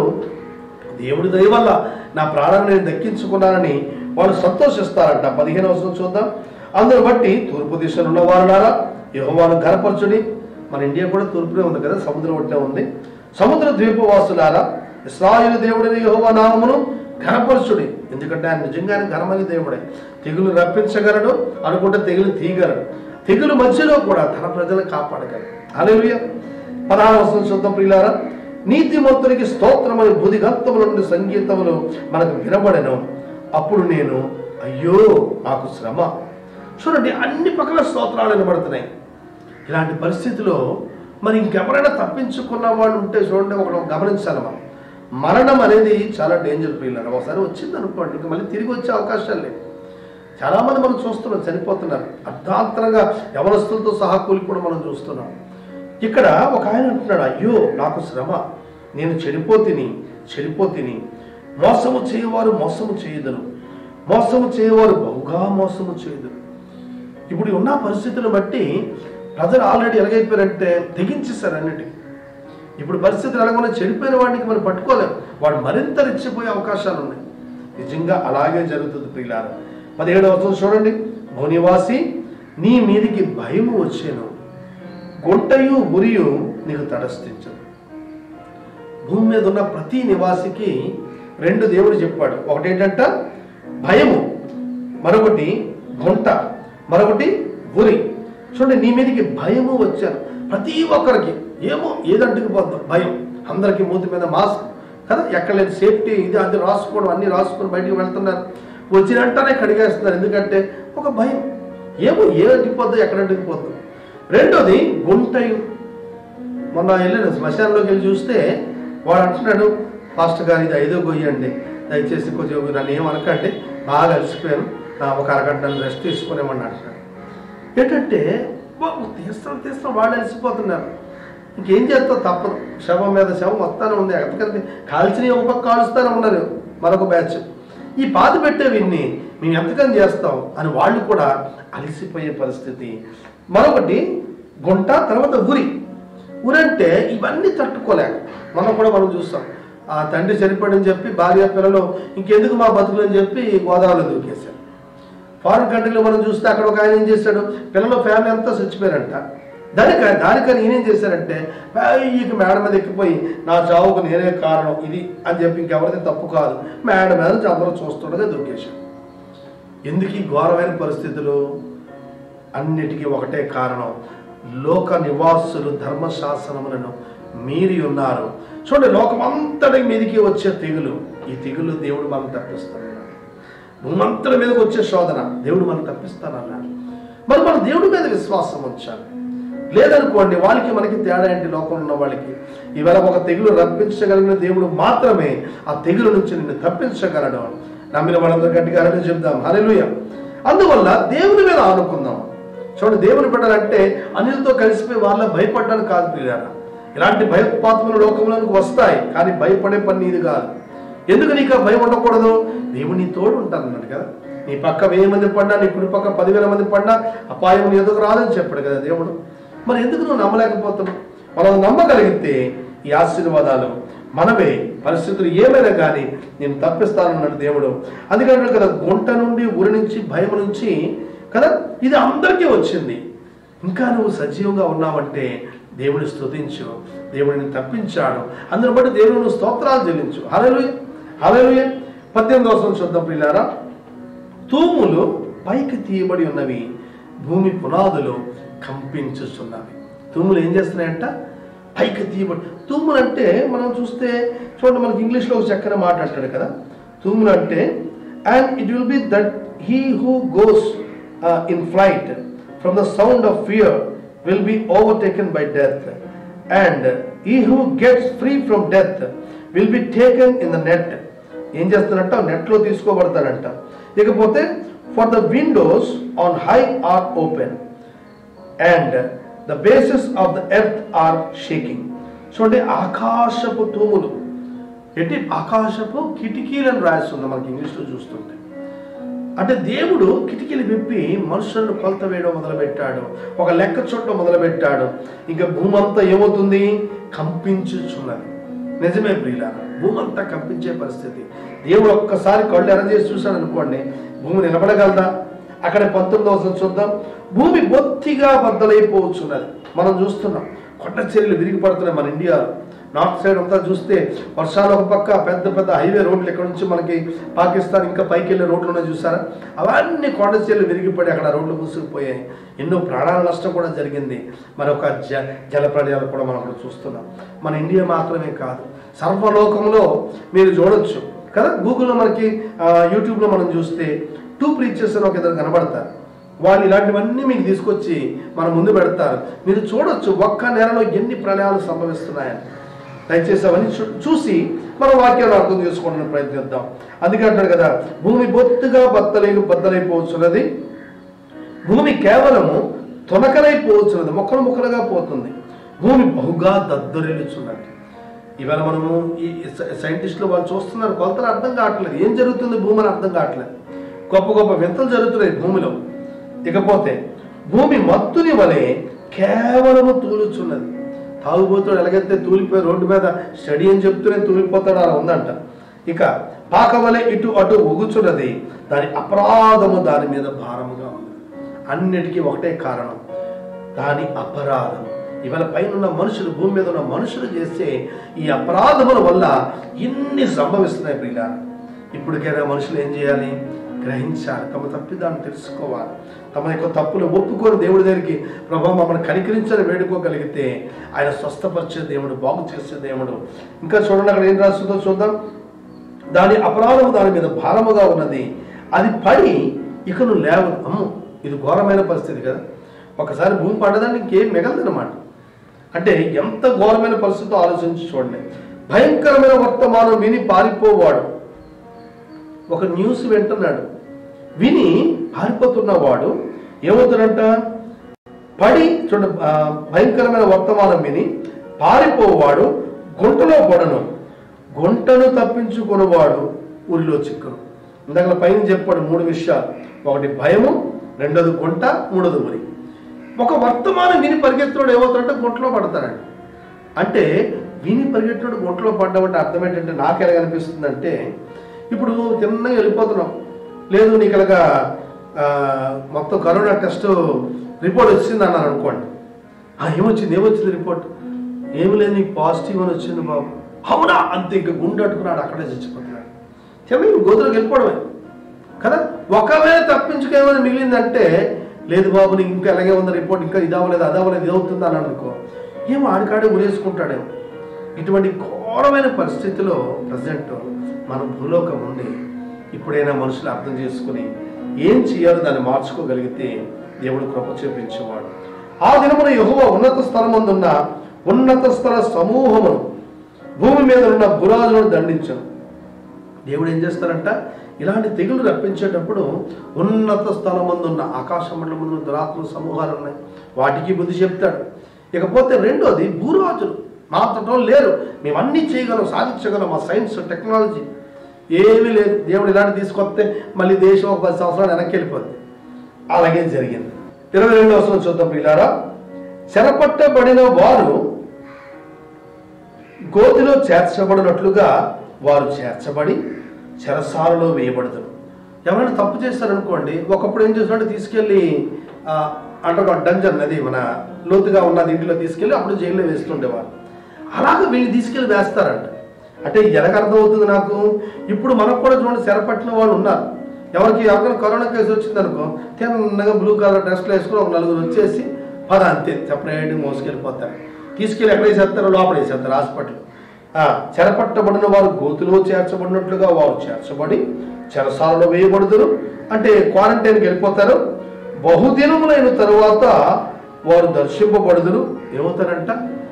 దేవుడి దయ వల్ల నా ప్రాణాన్ని నేను దక్కించుకున్నానని వాళ్ళు సంతోషిస్తారంట పదిహేను అవసరం చూద్దాం అందును బట్టి తూర్పు దిశలో ఉన్న వారులారా యహోవాను ఘనపరచుడి మన ఇండియా కూడా తూర్పునే ఉంది కదా సముద్రం ఒట్టే ఉంది సముద్ర ద్వీపవాసులారా ఇస్రాయేలు దేవుడిని యహోవా నామమును ఘనపరచుడి ఎందుకంటే ఆయన నిజంగానే ఘనమైన దేవుడే తెగులు రప్పించగలడు అనుకుంటే తెగులు తీయగలడు తెగులు మధ్యలో కూడా తన ప్రజలను కాపాడగలడు అలెలుయ పదహారు వస్తున్న చూద్దాం ప్రియులారా నీతిమంతునికి స్తోత్రమని బుధిగంతముల నుండి సంగీతములు మనకు వినబడెను అప్పుడు నేను అయ్యో నాకు శ్రమ చూడండి అన్ని పక్కల స్తోత్రాలు వినబడుతున్నాయి ఇలాంటి పరిస్థితిలో మరి ఇంకెవరైనా తప్పించుకున్న వాళ్ళు ఉంటే చూడండి ఒకటి గమనించాలి మనం మరణం అనేది చాలా డేంజర్ పిల్లలు ఒకసారి వచ్చింది అనుకోండి ఇంకా మళ్ళీ తిరిగి వచ్చే అవకాశాలు లేవు చాలామంది మనం చూస్తున్నాం చనిపోతున్నారు అర్ధాంతరంగా యవనస్తులతో సహా కూలిపోవడం మనం చూస్తున్నాం ఇక్కడ ఒక ఆయన అంటున్నాడు అయ్యో నాకు శ్రమ నేను చెడిపోతిని చెడిపోతిని మోసము చేయవారు మోసము చేయదును మోసము చేయవారు బహుగా మోసము చేయదురు ఇప్పుడు ఉన్న పరిస్థితులను బట్టి ప్రజలు ఆల్రెడీ ఎలాగైపోయారంటే తెగించేశారు అన్నిటికీ ఇప్పుడు పరిస్థితులు ఎలాగొన్నా చెడిపోయిన వాడికి మనం పట్టుకోలేం వాడు మరింత రెచ్చిపోయే అవకాశాలు ఉన్నాయి నిజంగా అలాగే జరుగుతుంది ప్రియులారా పదిహేడవ వచనం చూడండి భూనివాసి నీ మీదికి భయము వచ్చాను గుంటయు గురియు నీకు తటస్థించదు భూమి మీద ఉన్న ప్రతి నివాసికి రెండు దేవుడు చెప్పాడు ఒకటేంటంట భయము మరొకటి గుంట మరొకటి ఉరి చూడండి నీ మీదకి భయము వచ్చాను ప్రతి ఒక్కరికి ఏమో ఏదంటికి పోద్దాం భయం అందరికీ మూతి మీద మాస్క్ కదా ఎక్కడ లేని సేఫ్టీ ఇది అది రాసుకోవడం అన్ని రాసుకొని బయటికి వెళ్తున్నారు వచ్చిన వెంటనే కడిగేస్తున్నారు ఎందుకంటే ఒక భయం ఏమో ఏ అంటిపోద్దో ఎక్కడ అంటిపోద్దో రెండోది గుంటయు మొన్న వెళ్ళాను శ్మశానంలోకి వెళ్ళి చూస్తే వాడు అంటున్నాడు పాస్టర్ గారు ఇది ఐదో గొయ్యండి దయచేసి కొంచెం నన్ను ఏమనకండి బాగా అలసిపోయాను నా ఒక అరగంట రెస్ట్ తీసుకునేమని అంటున్నాడు ఏంటంటే బాబు తీస్తాం తీస్తాం వాళ్ళు అలసిపోతున్నారు ఇంకేం చేస్తావు తప్పదు శవం మీద శవం వస్తానే ఉంది ఎందుకంటే కాల్చిన ఒక పక్క కాలుస్తానే ఉన్నారు మరొక బ్యాచ్ ఈ బాధ పెట్టే విన్ని మేము ఎంతకని చేస్తాం అని వాళ్ళు కూడా అలసిపోయే పరిస్థితి మరొకటి గుంట తర్వాత ఉరి ఊరంటే ఇవన్నీ తట్టుకోలేక మనం కూడా మనం చూస్తాం ఆ తండ్రి చనిపోయాడని చెప్పి భార్య పిల్లలు ఇంకెందుకు మా బతుకులు అని చెప్పి గోదావరిలో దూకేశారు ఫారిన్ కంట్రీలో మనం చూస్తే అక్కడ ఒక ఆయన ఏం చేశాడు పిల్లలు ఫ్యామిలీ అంతా చచ్చిపోయారంట దానిక దానికని ఈయనేం చేశారంటే పైకి మేడ మీద ఎక్కిపోయి నా చావుకు నేనే కారణం ఇది అని చెప్పి ఇంకెవరిది తప్పు కాదు మేడ మీద నుంచి అందరూ చూస్తుండగా దూకేశాడు ఎందుకు ఈ ఘోరమైన పరిస్థితులు అన్నిటికీ ఒకటే కారణం లోక నివాసులు ధర్మశాసనములను మీరి ఉన్నారు చూడండి లోకమంతటి మీదికి వచ్చే తెగులు ఈ తెగులు దేవుడు మనం తప్పిస్తాడు భూమంతటి మీదకి వచ్చే శోధన దేవుడు మనం తప్పిస్తానన్నాడు మరి మన దేవుడి మీద విశ్వాసం ఉంచాలి లేదనుకోండి వాళ్ళకి మనకి తేడా ఏంటి లోకంలో ఉన్న వాళ్ళకి ఇవాళ ఒక తెగులు రప్పించగలిగిన దేవుడు మాత్రమే ఆ తెగులు నుంచి నిన్ను తప్పించగలడు నమ్మిన వాళ్ళందరూ గట్టిగా హరే చెప్దాం హల్లెలూయ అందువల్ల దేవుని మీద ఆనుకుందాం చూడండి దేవుని బిడ్డలంటే అనిలతో కలిసిపోయి వాళ్ళ భయపడడానికి కాదు పిల్లారా ఇలాంటి భయోత్పాతములు లోకంలోనికి వస్తాయి కానీ భయపడే పని ఇది కాదు ఎందుకు నీకు ఆ భయం ఉండకూడదు దేవుడు నీ తోడు ఉంటానన్నాడు కదా నీ పక్క వెయ్యి మంది పడినా నీ కుడి పక్క పదివేల మంది పడినా అపాయం నీ ఎదుగు రాదని చెప్పాడు కదా దేవుడు మరి ఎందుకు నువ్వు నమ్మలేకపోతున్నావు మనం నమ్మగలిగితే ఈ ఆశీర్వాదాలు మనమే పరిస్థితులు ఏమైనా కానీ నేను తప్పిస్తానన్నాడు దేవుడు అందుకంటే కదా గుంట నుండి ఊరి నుంచి భయం నుంచి కదా ఇది అందరికీ వచ్చింది ఇంకా నువ్వు సజీవంగా ఉన్నావంటే దేవుని స్తుతించు దేవుడిని తప్పించాడు అందుని బట్టి దేవుని నువ్వు స్తోత్రాలు చెల్లించు హలలుయ హలలుయ పద్దెనిమిది అవసరం చూద్దాం పిల్లారా తూములు పైకి తీయబడి ఉన్నవి భూమి పునాదులు కంపించుచున్నవి తూములు ఏం చేస్తున్నాయంట పైకి తీయబడి తూములు అంటే మనం చూస్తే చూడండి మనకి ఇంగ్లీష్లో ఒక చక్కని మాట అంటాడు కదా తూములు అంటే and it will be that he who goes in flight from the sound of fear will be overtaken by death and he who gets free from death will be taken in the net ఏం చేస్తారంట నెట్లో తీసుకోబడతారంట ఇకపోతే for the windows on high are open and the basis of the earth are shaking చూడండి ఆకాశపు తూములు ఎట్టి ఆకాశపు కిటికీలను రాస్తుంది మనకి ఇంగ్లీష్లో చూస్తుంటే అంటే దేవుడు కిటికీలు విప్పి మనుషులను కొలత వేయడం మొదలుపెట్టాడు ఒక లెక్క చూడటం మొదలుపెట్టాడు ఇంకా భూమి అంతా ఏమవుతుంది కంపించుచున్నది నిజమే ప్రియుల భూమి అంతా కంపించే పరిస్థితి దేవుడు ఒక్కసారి కళ్ళు ఎరచేసి చూశాడు అనుకోండి భూమి నిలబడగలదా అక్కడ పంతొమ్మిది అవసరం చూద్దాం భూమి బొత్తిగా బద్దలైపోవచ్చున్నది మనం చూస్తున్నాం కొండ చర్యలు విరిగి పడుతున్నాయి మన ఇండియాలో నార్త్ సైడ్ అంతా చూస్తే వర్షాలు ఒక పక్క పెద్ద పెద్ద హైవే రోడ్లు ఇక్కడ నుంచి మనకి పాకిస్తాన్ ఇంకా పైకి వెళ్ళే రోడ్లు ఉన్నాయి చూసారా అవన్నీ కొండ చర్యలు విరిగిపడి అక్కడ రోడ్లు మూసుకుపోయాయి ఎన్నో ప్రాణాల నష్టం కూడా జరిగింది మరి ఒక జ జల ప్రళయాలు కూడా మనం అక్కడ చూస్తున్నాం మన ఇండియా మాత్రమే కాదు సర్వలోకంలో మీరు చూడొచ్చు కదా గూగుల్లో మనకి ఆ, యూట్యూబ్లో మనం చూస్తే టూ ప్రీచర్స్ అని ఒక ఇద్దరు కనబడతారు వాళ్ళు ఇలాంటివన్నీ మీకు తీసుకొచ్చి మన ముందు పెడతారు మీరు చూడొచ్చు ఒక్క నెలలో ఎన్ని ప్రళయాలు సంభవిస్తున్నాయని దయచేసి అవన్నీ చూ- చూసి మన వాక్యాలు అర్థం చేసుకోవడానికి ప్రయత్నిద్దాం అందుకే అంటాడు కదా భూమి బొత్తుగా బద్దలై బద్దలైపోవచ్చున్నది భూమి కేవలము తొనకలైపోవచ్చున్నది మొక్కలు మొక్కలుగా పోతుంది భూమి బహుగా దద్దరిల్లుచున్నది ఇవాళ మనము ఈ సై- సైంటిస్టులు వాళ్ళు చూస్తున్నారు కొలతలు అర్థం కావట్లేదు ఏం జరుగుతుంది భూమి అని అర్థం కావట్లేదు గొప్ప గొప్ప వింతలు జరుగుతున్నాయి భూమిలో ఇకపోతే భూమి మత్తుని వలె కేవలము తూలుచున్నది తాగుబోతుడు ఎలాగైతే తూలిపోయి రోడ్డు మీద స్టడీ అని చెప్తూనే తూలిపోతాడు అలా ఉందంట ఇక పాక వలె ఇటు అటు ఒగుచున్నది దాని అపరాధము దాని మీద భారముగా ఉంది అన్నిటికీ ఒకటే కారణం దాని అపరాధం ఇవాళ పైన ఉన్న మనుషులు భూమి మీద ఉన్న మనుషులు చేసే ఈ అపరాధముల వల్ల ఇన్ని సంభవిస్తున్నాయి ప్రియుల ఇప్పటికైనా మనుషులు ఏం చేయాలి గ్రహించాలి తమ తప్పిదాన్ని తెలుసుకోవాలి తమ యొక్క తప్పులు ఒప్పుకొని దేవుడి దగ్గరికి ప్రభావ మమ్మల్ని కనికరించని వేడుకోగలిగితే ఆయన స్వస్థపరిచే దేవుడు బాగు చేసే దేవుడు ఇంకా చూడండి అక్కడ ఏం రాస్తుందో చూద్దాం దాని అపరాధము దాని మీద భారముగా ఉన్నది అది పడి ఇక నువ్వు లేవు అమ్ము ఇది ఘోరమైన పరిస్థితి కదా ఒకసారి భూమి పడ్డదాన్ని ఇంకేం మిగలదనమాట అంటే ఎంత ఘోరమైన పరిస్థితితో ఆలోచించి చూడండి భయంకరమైన వర్తమానం విని పారిపోవాడు ఒక న్యూస్ వింటున్నాడు విని పారిపోతున్నవాడు ఏమవుతాడంట పడి చూడ ఆ, భయంకరమైన వర్తమానం విని పారిపోవాడు గుంటలో పడను గుంటను తప్పించుకున్నవాడు ఊరిలో చిక్కును ఇందాక పైన చెప్పాడు మూడు విషయాలు ఒకటి భయము రెండోది గుంట మూడోది ఉరి ఒక వర్తమానం విని పరిగెత్తుడు ఏమవుతాడంటే గుంటలో పడతాడండి అంటే విని పరిగెత్తుడు గుంటలో పడ్డామంటే అర్థం ఏంటంటే నాకు ఎలా అనిపిస్తుంది అంటే ఇప్పుడు తిన్నగా వెళ్ళిపోతున్నాం లేదు నీకు ఇలాగా ఆ, మొత్తం కరోనా టెస్ట్ రిపోర్ట్ వచ్చింది అన్నారు అనుకోండి ఆ, ఏమొచ్చింది ఏమొచ్చింది రిపోర్ట్ ఏమి లేదు నీకు పాజిటివ్ అని వచ్చింది బాబు అవునా అంతే ఇంక గుండె అట్టుకున్నాడు అక్కడే చచ్చిపోతున్నాడు చెప్పి గోతులోకి వెళ్ళిపోవడమే కదా ఒకవేళ తప్పించుకేమైనా మిగిలిందంటే లేదు బాబు నీకు ఇంకా ఎలాగే ఉంది రిపోర్ట్ ఇంకా ఇది అవ్వలేదు అది అవ్వలేదు ఇది అవుతుంది అని అనుకో ఏమో ఆడికాడే ఉరేసుకుంటాడేమో ఇటువంటి ఘోరమైన పరిస్థితిలో ప్రజెంట్ మన భూలోకం ఉంది ఇప్పుడైనా మనుషులు అర్థం చేసుకుని ఏం చేయాలో దాన్ని మార్చుకోగలిగితే దేవుడు కృప చూపించేవాడు ఆ దినమున యెహోవా ఉన్నత స్థలమందున్న ఉన్నత స్థల సమూహమును భూమి మీద ఉన్న బురాజులను దండించను దేవుడు ఏం చేస్తారంట ఇలాంటి తెగులు రప్పించేటప్పుడు ఉన్నత స్థలమందున్న ఆకాశ మండలమున్న దురాత్మ సమూహాలు ఉన్నాయి వాటికి బుద్ధి చెప్తాడు ఇకపోతే రెండోది భూరాజులు మాత్రం లేరు మేము అన్నీ చేయగలం సాధించగలం మా సైన్స్ టెక్నాలజీ ఏమీ లేదు దేవుడు ఇలాంటి తీసుకొస్తే మళ్ళీ దేశం ఒక పది సంవత్సరాలు వెనక్కి వెళ్ళిపోద్ది అలాగే జరిగింది ఇరవై రెండో వచనం చూద్దాం పిల్లారా చెరపట్టబడిన వారు గోతిలో చేర్చబడినట్లుగా వారు చేర్చబడి చెరసాలలో వేయబడతారు ఎవరైనా తప్పు చేస్తారనుకోండి ఒకప్పుడు ఏం చేస్తారంటే తీసుకెళ్ళి అండర్ డంజన్ అది మన లోతుగా ఉన్న ఇంట్లో తీసుకెళ్ళి అప్పుడు జైల్లో వేస్తుండేవారు అలాగే వీళ్ళు తీసుకెళ్ళి వేస్తారంట అంటే ఎలాగ అర్థమవుతుంది నాకు ఇప్పుడు మనకు కూడా చూడండి చెరపట్టిన వాళ్ళు ఉన్నారు ఎవరికి ఎవరికైనా కరోనా కేసు వచ్చింది అనుకో తిన్నగా బ్లూ కలర్ డ్రెస్లు వేసుకుని ఒక నలుగురు వచ్చేసి పద అంతే సెపరేట్ మోసుకెళ్ళిపోతారు తీసుకెళ్ళి ఎక్కడ వేసేస్తారో లోపల వేసేస్తారు హాస్పిటల్ ఆ, చెరపట్టబడిన వారు గోతులో చేర్చబడినట్లుగా వారు చేర్చబడి చెరసాలలో వేయబడుదురు అంటే క్వారంటైన్కి వెళ్ళిపోతారు బహుదినములైన తరువాత వారు దర్శింపబడుదురు ఏమవుతారంట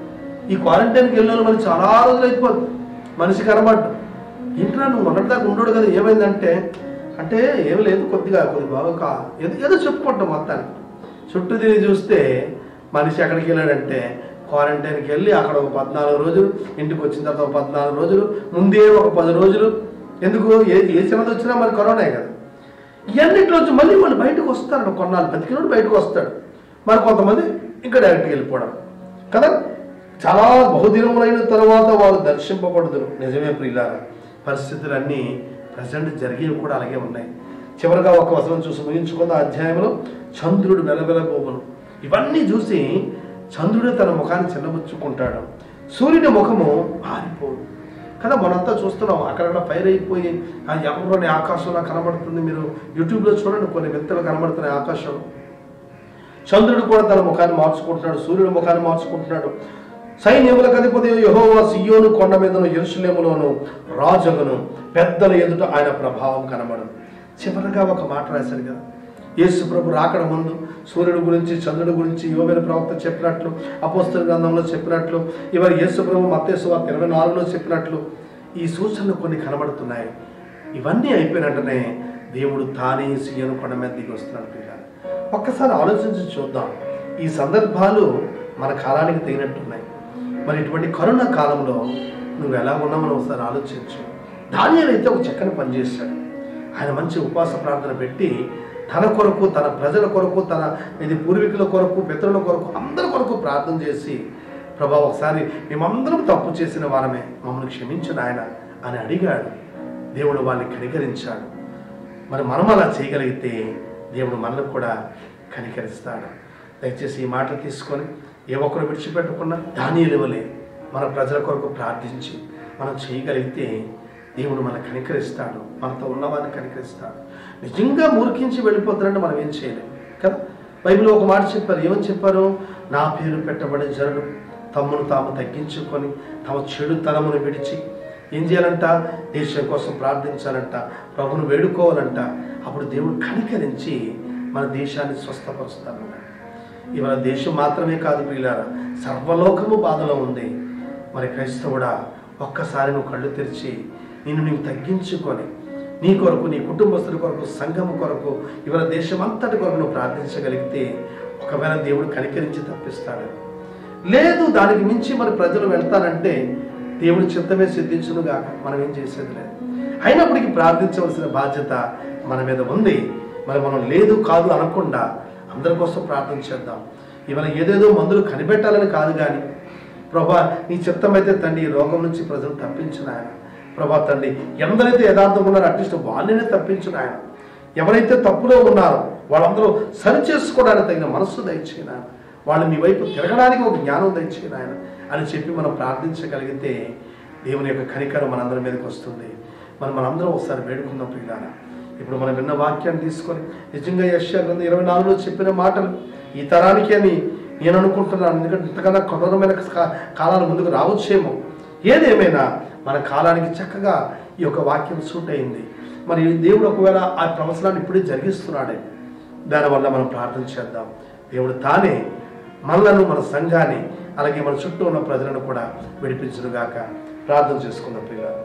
ఈ క్వారంటైన్కి వెళ్ళిన వాళ్ళు మరి చాలా రోజులు అయిపోద్ది మనిషి కనబడ్డు ఏంట్రా నువ్వు మొన్నటిదాకా ఉండడు కదా ఏమైందంటే అంటే ఏమి లేదు కొద్దిగా కొద్ది బాగా కా- ఏదో ఏదో చెప్పుకుంటాం మొత్తానికి చుట్టూ తిరిగి చూస్తే మనిషి ఎక్కడికి వెళ్ళాడంటే క్వారంటైన్కి వెళ్ళి అక్కడ ఒక పద్నాలుగు రోజులు ఇంటికి వచ్చిన తర్వాత ఒక పద్నాలుగు రోజులు ముందే ఒక పది రోజులు ఎందుకు ఏ ఏ చిన్నది వచ్చినా మరి కరోనా కదా ఇవన్నిట్లోంచి మళ్ళీ వాళ్ళు బయటకు వస్తాడు కొన్నాళ్ళు బతికినోడు బయటకు వస్తాడు మరి కొంతమంది ఇంకా డైరెక్ట్గా వెళ్ళిపోవడం కదా చాలా బహుదినములైన తర్వాత వారు దర్శింపబడదురు నిజమే ప్రియులారా పరిస్థితులన్నీ ప్రజెంట్ జరిగేవి కూడా అలాగే ఉన్నాయి చివరిగా ఒక వచనం చూసి ముగించుకున్న అధ్యాయంలో చంద్రుడు వెలవెలబోవును ఇవన్నీ చూసి చంద్రుడు తన ముఖాన్ని చిన్నబుచ్చుకుంటాడు సూర్యుని ముఖము మారిపోదు కదా మనంతా చూస్తున్నాం అక్కడక్కడ ఫైర్ అయిపోయి ఆ ఎవరోని ఆకాశంలో కనబడుతుంది మీరు యూట్యూబ్లో చూడండి కొన్ని వ్యక్తులు కనబడుతున్నాయి ఆకాశం చంద్రుడు కూడా తన ముఖాన్ని మార్చుకుంటున్నాడు సూర్యుడు ముఖాన్ని మార్చుకుంటున్నాడు సైన్యములకు అధిపతి యెహోవా సియోను కొండ మీదను ఎరుసలేములోను రాజులను పెద్దల ఎదుట ఆయన ప్రభావం కనబడదు చివరగా ఒక మాట రాశారు కదా యేసు ప్రభు రాకడ ముందు సూర్యుడు గురించి చంద్రుడి గురించి యోవేల ప్రవక్త చెప్పినట్లు అపోస్తల గ్రంథంలో చెప్పినట్లు ఇవాళ యేసు ప్రభు మత్తేసు వార్త ఇరవై నాలుగులో చెప్పినట్లు ఈ సూచనలు కొన్ని కనబడుతున్నాయి ఇవన్నీ అయిపోయిన వెంటనే దేవుడు తానే సీయను కొండ మీద దిగి వస్తున్నాడు పిల్లలు ఒక్కసారి ఆలోచించి చూద్దాం ఈ సందర్భాలు మన కాలానికి తగినట్టున్నాయి మరి ఇటువంటి కరోనా కాలంలో నువ్వు ఎలా ఉన్నామని ఒకసారి ఆలోచించు దానియలు అయితే ఒక చక్కని పని చేశాడు ఆయన మంచి ఉపవాస ప్రార్థన పెట్టి తన కొరకు తన ప్రజల కొరకు తన ఇది పూర్వీకుల కొరకు పితరుల కొరకు అందరి కొరకు ప్రార్థన చేసి ప్రభా ఒకసారి మేమందరం తప్పు చేసిన వారమే మమ్మల్ని క్షమించిన ఆయన అని అడిగాడు దేవుడు వాళ్ళని కనికరించాడు మరి మనం అలా చేయగలిగితే దేవుడు మనల్ని కూడా కనికరిస్తాడు దయచేసి ఈ మాట తీసుకొని ఏ ఒక్కరు విడిచిపెట్టకుండా దాని ఇవ్వలే మన ప్రజల కొరకు ప్రార్థించి మనం చేయగలిగితే దేవుడు మన కనికరిస్తాడు మనతో ఉన్నవాడిని కనికరిస్తాడు నిజంగా మూర్ఖించి వెళ్ళిపోతారంటే మనం ఏం చేయలేం కదా బైబిల్లో ఒక మాట చెప్పారు ఏమని చెప్పారు నా పేరు పెట్టబడే జనులు తమ్మును తాము తగ్గించుకొని తమ చెడుతనమును విడిచి ఏం చేయాలంట దేశం కోసం ప్రార్థించాలంట ప్రభును వేడుకోవాలంట అప్పుడు దేవుడు కనికరించి మన దేశాన్ని స్వస్థపరుస్తాడు ఇవాళ దేశం మాత్రమే కాదు ప్రియులారా సర్వలోకము బాధలో ఉంది మరి క్రైస్తవుడా ఒక్కసారి నువ్వు కళ్ళు తెరిచి నిన్ను నీవు తగ్గించుకొని నీ కొరకు నీ కుటుంబస్తుల కొరకు సంఘం కొరకు ఇవాళ దేశం అంతటి కొరకు నువ్వు ప్రార్థించగలిగితే ఒకవేళ దేవుడు కనికరించి తప్పిస్తాడు లేదు దానికి మించి మరి ప్రజలు వెళ్తానంటే దేవుడి చిత్తమే సిద్ధించునుగా మనం ఏం చేసేది లేదు అయినప్పటికీ ప్రార్థించవలసిన బాధ్యత మన మీద ఉంది మరి మనం లేదు కాదు అనకుండా అందరి కోసం ప్రార్థన చేద్దాం ఇవాళ ఏదేదో మందులు కనిపెట్టాలని కాదు కానీ ప్రభా నీ చిత్తమైతే తండ్రి ఈ రోగం నుంచి ప్రజలు తప్పించిన ఆయన ప్రభా తండ్రి ఎందరైతే యథార్థంగా ఉన్నారో అట్లీస్ట్ వాళ్ళనే తప్పించిన ఆయన ఎవరైతే తప్పులో ఉన్నారో వాళ్ళందరూ సరి చేసుకోవడానికి తగిన మనస్సు దయచేయన ఆయన వాళ్ళు మీ వైపు తిరగడానికి ఒక జ్ఞానం దయచేయన ఆయన అని చెప్పి మనం ప్రార్థించగలిగితే దేవుని యొక్క కనికరం మనందరి మీదకి వస్తుంది మనం మనందరం ఒకసారి వేడుకుందాం ప్రియులారా ఇప్పుడు మనం విన్న వాక్యాన్ని తీసుకొని నిజంగా యశ్యా గ్రంథం ఇరవై నాలుగులో చెప్పిన మాటలు ఈ తరానికి అని నేను అనుకుంటున్నాను ఎందుకంటే ఇంతకన్నా కఠోరమైన కా- కాలాలు ముందుకు రావచ్చేమో ఏదేమైనా మన కాలానికి చక్కగా ఈ యొక్క వాక్యం సూట్ అయింది మరి దేవుడు ఒకవేళ ఆ ప్రవచనాన్ని ఇప్పుడే జరిగిస్తున్నాడే దానివల్ల మనం ప్రార్థన చేద్దాం దేవుడు తానే మనలను మన సంఘాన్ని అలాగే మన చుట్టూ ఉన్న ప్రజలను కూడా విడిపించునుగాక ప్రార్థన చేసుకుందాం పిల్లలు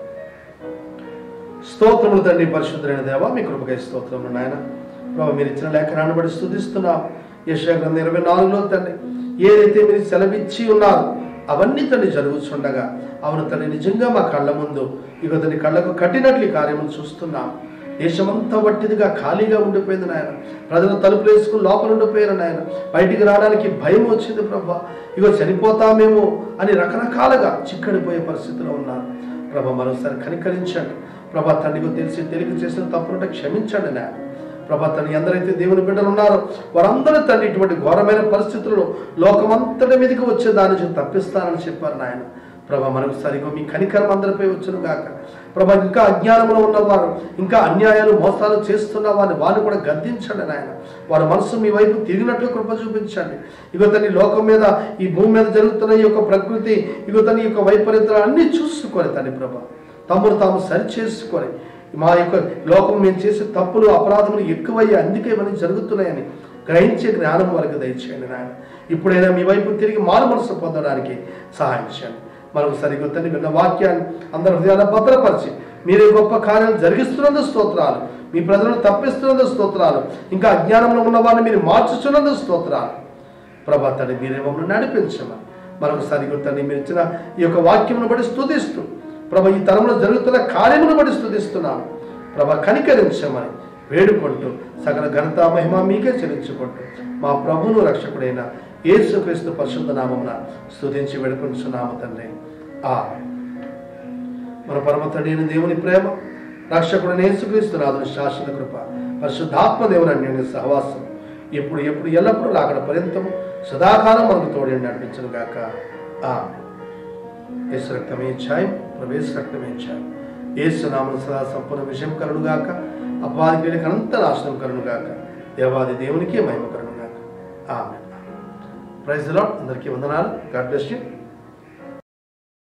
స్తోత్రములు తండ్రి పరిశుద్ధులైన దేవ మీ కృపకై స్తోత్రములు నాయన ప్రభు మీరు ఇచ్చిన లేఖనాన్ని బట్టి స్థుతిస్తున్నాం యశా గ్రంథం ఇరవై నాలుగులో తండ్రి ఏదైతే మీరు సెలవిచ్చి ఉన్నారు అవన్నీ తండ్రి జరుగుతుండగా అవును తండ్రి నిజంగా మా కళ్ళ ముందు ఇక తండ్రి కళ్ళకు కట్టినట్లు ఈ కార్యములు చూస్తున్నాం దేశమంతా వట్టిదిగా ఖాళీగా ఉండిపోయింది నాయన ప్రజలు తలుపులు వేసుకుని లోపల ఉండిపోయారు నాయన బయటికి రావడానికి భయం వచ్చింది ప్రభా ఇగో చనిపోతామేమో అని రకరకాలుగా చిక్కడిపోయే పరిస్థితిలో ఉన్నారు ప్రభా మరోసారి కనికరించండి ప్రభా తండ్రికి తెలిసి తెలియక చేసిన తప్పులంటే క్షమించండి నాయన ప్రభా తండ్రి ఎందరైతే దేవుని బిడ్డలు ఉన్నారో వారందరూ తండ్రి ఇటువంటి ఘోరమైన పరిస్థితుల్లో లోకమంతటి మీదకి వచ్చే దాని నుంచి తప్పిస్తానని చెప్పారు నాయన ప్రభా మరొకసారి ఇగో మీ కనికరం అందరిపై వచ్చును గాక ప్రభా ఇంకా అజ్ఞానంలో ఉన్నవారు ఇంకా అన్యాయాలు మోసాలు చేస్తున్న వారిని వారిని కూడా గద్దించండి నాయన వారి మనసు మీ వైపు తిరిగినట్లు కృప చూపించండి ఇగో తన లోకం మీద ఈ భూమి మీద జరుగుతున్న ఈ యొక్క ప్రకృతి ఇగో తన యొక్క వైపరీత్యాలు అన్ని చూసుకొని తండ్రి ప్రభా తమను తాము సరి చేసుకొని మా యొక్క లోకం మేము చేసే తప్పులు అపరాధములు ఎక్కువయ్యి అందుకే ఇవన్నీ జరుగుతున్నాయని గ్రహించే జ్ఞానం వరకు దయచేయండి నాయన ఇప్పుడైనా మీ వైపు తిరిగి మారు మనసు పొందడానికి సహాయం చేయండి మరొకసారి గుర్తండి విన్న వాక్యాన్ని అందరి హృదయాల భద్రపరిచి మీరే గొప్ప కార్యాలు జరిగిస్తున్నందుకు స్తోత్రాలు మీ ప్రజలను తప్పిస్తున్నందుకు స్తోత్రాలు ఇంకా అజ్ఞానంలో ఉన్న వారిని మీరు మార్చుతున్నందుకు స్తోత్రాలు ప్రభా తండ్రి మీరే మమ్మల్ని నడిపించమని మరొకసారి గుర్తండి మీరు ఇచ్చిన ఈ యొక్క వాక్యమును బట్టి స్తుతిస్తూ ప్రభా ఈ తరంలో జరుగుతున్న కార్యమును బట్టి స్తుతిస్తున్నాను ప్రభా కనికరించమని వేడుకుంటూ సకల ఘనత మహిమ మీకే చెల్లించుకుంటూ మా ప్రభువును రక్షకుడైన యేసుక్రీస్తు పరిశుద్ధ నామమున స్తుతించి వేడుకుంటున్నాము తండ్రి ఆ మన పరమ తండ్రి అయిన దేవుని ప్రేమ రక్షకుడైన యేసుక్రీస్తు నాదుని శాశ్వత కృప పరిశుద్ధాత్మ దేవుని అన్యోన్య సహవాసం ఎప్పుడు ఎప్పుడు ఎల్లప్పుడూ రాకడ పర్యంతము సదాకాలం మనకు తోడి నడిపించను గాక ఆ యేసు రక్తమే ఛాయం ప్రవేశ రక్తమే ఛాయం యేసు నామన సదా సంపూర్ణ విషయం కరుడు గాక అపవాది క్రియలకు అనంత నాశనం కరుడు గాక దేవాది దేవునికి మహిమ కరుడు గాక ఆమె ప్రైజ్ లాడ్ అందరికీ వందనాలు గాడ్ బ్లెస్ యూ